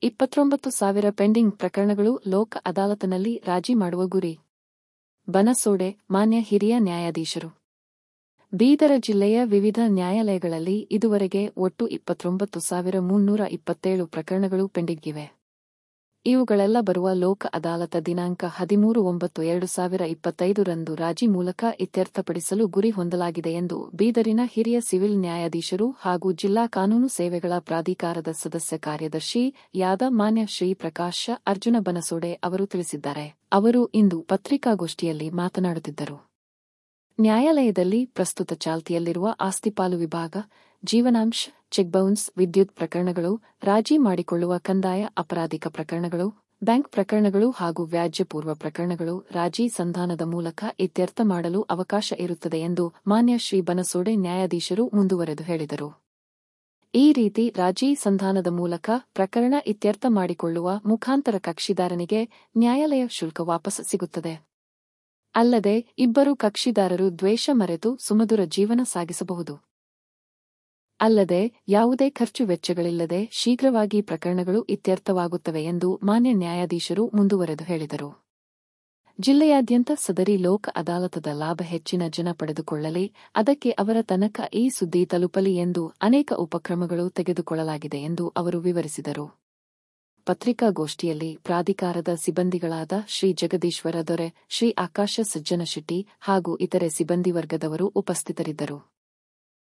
ಇಪ್ಪತ್ತೊಂಬತ್ತು ಸಾವಿರ ಪೆಂಡಿಂಗ್ ಪ್ರಕರಣಗಳು ಲೋಕ ಅದಾಲತ್ನಲ್ಲಿ ರಾಜಿ ಮಾಡುವ ಗುರಿ ಬನಸೋಡೆ ಮಾನ್ಯ ಹಿರಿಯ ನ್ಯಾಯಾಧೀಶರು ಬೀದರ ಜಿಲ್ಲೆಯ ವಿವಿಧ ನ್ಯಾಯಾಲಯಗಳಲ್ಲಿ ಇದುವರೆಗೆ ಒಟ್ಟು ಇಪ್ಪತ್ತೊಂಬತ್ತು ಸಾವಿರ ಮುನ್ನೂರ ಇಪ್ಪತ್ತೇಳು ಪ್ರಕರಣಗಳು ಪೆಂಡಿಂಗಿವೆ ಇವುಗಳೆಲ್ಲ ಬರುವ ಲೋಕ ಅದಾಲತ ದಿನಾಂಕ ಹದಿಮೂರು ಒಂಬತ್ತು ಎರಡು ಸಾವಿರ ಇಪ್ಪತ್ತೈದರಂದು ರಾಜಿ ಮೂಲಕ ಇತ್ಯರ್ಥಪಡಿಸಲು ಗುರಿ ಹೊಂದಲಾಗಿದೆ ಎಂದು ಬೀದರಿನ ಹಿರಿಯ ಸಿವಿಲ್ ನ್ಯಾಯಾಧೀಶರು ಹಾಗೂ ಜಿಲ್ಲಾ ಕಾನೂನು ಸೇವೆಗಳ ಪ್ರಾಧಿಕಾರದ ಸದಸ್ಯ ಕಾರ್ಯದರ್ಶಿ ಯಾದ ಮಾನ್ಯ ಶ್ರೀ ಪ್ರಕಾಶ ಅರ್ಜುನ ಬನಸೋಡೆ ಅವರು ತಿಳಿಸಿದ್ದಾರೆ ಅವರು ಇಂದು ಪತ್ರಿಕಾಗೋಷ್ಠಿಯಲ್ಲಿ ಮಾತನಾಡುತ್ತಿದ್ದರು ನ್ಯಾಯಾಲಯದಲ್ಲಿ ಪ್ರಸ್ತುತ ಚಾಲ್ತಿಯಲ್ಲಿರುವ ಆಸ್ತಿಪಾಲು ವಿಭಾಗ ಜೀವನಾಂಶ ಚೆಕ್ಬೌನ್ಸ್ ವಿದ್ಯುತ್ ಪ್ರಕರಣಗಳು ರಾಜಿ ಮಾಡಿಕೊಳ್ಳುವ ಕಂದಾಯ ಅಪರಾಧಿಕ ಪ್ರಕರಣಗಳು ಬ್ಯಾಂಕ್ ಪ್ರಕರಣಗಳು ಹಾಗೂ ವ್ಯಾಜ್ಯಪೂರ್ವ ಪ್ರಕರಣಗಳು ರಾಜಿ ಸಂಧಾನದ ಮೂಲಕ ಇತ್ಯರ್ಥ ಮಾಡಲು ಅವಕಾಶ ಇರುತ್ತದೆ ಎಂದು ಮಾನ್ಯ ಶ್ರೀ ಬನಸೋಡೆ ನ್ಯಾಯಾಧೀಶರು ಮುಂದುವರೆದು ಹೇಳಿದರು ಈ ರೀತಿ ರಾಜಿ ಸಂಧಾನದ ಮೂಲಕ ಪ್ರಕರಣ ಇತ್ಯರ್ಥ ಮಾಡಿಕೊಳ್ಳುವ ಮುಖಾಂತರ ಕಕ್ಷಿದಾರನಿಗೆ ನ್ಯಾಯಾಲಯ ಶುಲ್ಕ ವಾಪಸ್ ಸಿಗುತ್ತದೆ ಅಲ್ಲದೆ ಇಬ್ಬರು ಕಕ್ಷಿದಾರರು ದ್ವೇಷ ಮರೆತು ಸುಮಧುರ ಜೀವನ ಸಾಗಿಸಬಹುದು ಅಲ್ಲದೆ ಯಾವುದೇ ಖರ್ಚು ವೆಚ್ಚಗಳಿಲ್ಲದೆ ಶೀಘ್ರವಾಗಿ ಪ್ರಕರಣಗಳು ಇತ್ಯರ್ಥವಾಗುತ್ತವೆ ಎಂದು ಮಾನ್ಯ ನ್ಯಾಯಾಧೀಶರು ಮುಂದುವರೆದು ಹೇಳಿದರು ಜಿಲ್ಲೆಯಾದ್ಯಂತ ಸದರಿ ಲೋಕ ಅದಾಲತದ ಲಾಭ ಹೆಚ್ಚಿನ ಜನ ಪಡೆದುಕೊಳ್ಳಲಿ ಅದಕ್ಕೆ ಅವರ ತನಕ ಈ ಸುದ್ದಿ ತಲುಪಲಿ ಎಂದು ಅನೇಕ ಉಪಕ್ರಮಗಳು ತೆಗೆದುಕೊಳ್ಳಲಾಗಿದೆ ಎಂದು ಅವರು ವಿವರಿಸಿದರು ಪತ್ರಿಕಾಗೋಷ್ಠಿಯಲ್ಲಿ ಪ್ರಾಧಿಕಾರದ ಸಿಬ್ಬಂದಿಗಳಾದ ಶ್ರೀ ಜಗದೀಶ್ವರ ದೊರೆ ಶ್ರೀ ಆಕಾಶ ಸಜ್ಜನಶೆಟ್ಟಿ ಹಾಗೂ ಇತರೆ ಸಿಬ್ಬಂದಿ ವರ್ಗದವರು ಉಪಸ್ಥಿತರಿದ್ದರು